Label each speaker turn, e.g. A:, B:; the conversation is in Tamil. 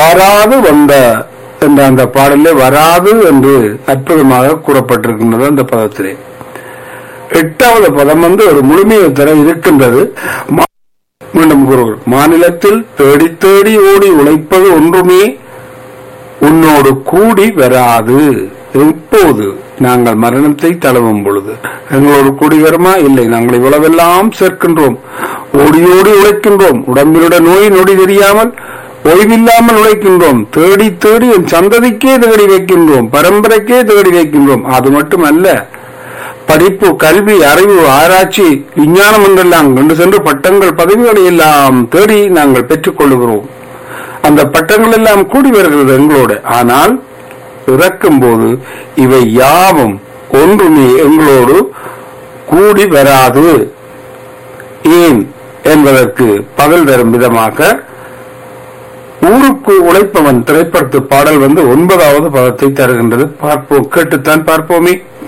A: வாராது வந்த என்ற அந்த பாடலே வராது என்று அற்புதமாக கூறப்பட்டிருக்கின்றது அந்த பதத்திலே எட்டாவது பதம் வந்து ஒரு முழுமையை தர இருக்கின்றது மா- மீண்டும் கூறுகிறோம் மாநிலத்தில் தேடி தேடி ஓடி உழைப்பது ஒன்றுமே உன்னோடு கூடி வராது இப்போது நாங்கள் மரணத்தை தழுவும் பொழுது எங்களோடு கூடி வருமா இல்லை நாங்கள் இவ்வளவெல்லாம் சேர்க்கின்றோம் ஓடி ஓடி உழைக்கின்றோம் உடம்பிலுட நோய் நொடி தெரியாமல் ஓய்வில்லாமல் உழைக்கின்றோம் தேடி தேடி என் சந்ததிக்கே தேடி வைக்கின்றோம் பரம்பரைக்கே தேடி வைக்கின்றோம் அது மட்டுமல்ல படிப்பு கல்வி அறிவு ஆராய்ச்சி விஞ்ஞானம் என்றெல்லாம் கொண்டு சென்று பட்டங்கள் பதவிகளை எல்லாம் தேடி நாங்கள் பெற்றுக் கொள்ளுகிறோம் அந்த பட்டங்கள் எல்லாம் கூடி வருகிறது எங்களோடு ஆனால் இறக்கும் போது இவை யாவும் ஒன்றுமே எங்களோடு கூடி வராது ஏன் என்பதற்கு பதில் தரும் விதமாக ஊருக்கு உழைப்பவன் திரைப்படத்து பாடல் வந்து ஒன்பதாவது பதத்தை தருகின்றது பார்ப்போம் கேட்டுத்தான் பார்ப்போமே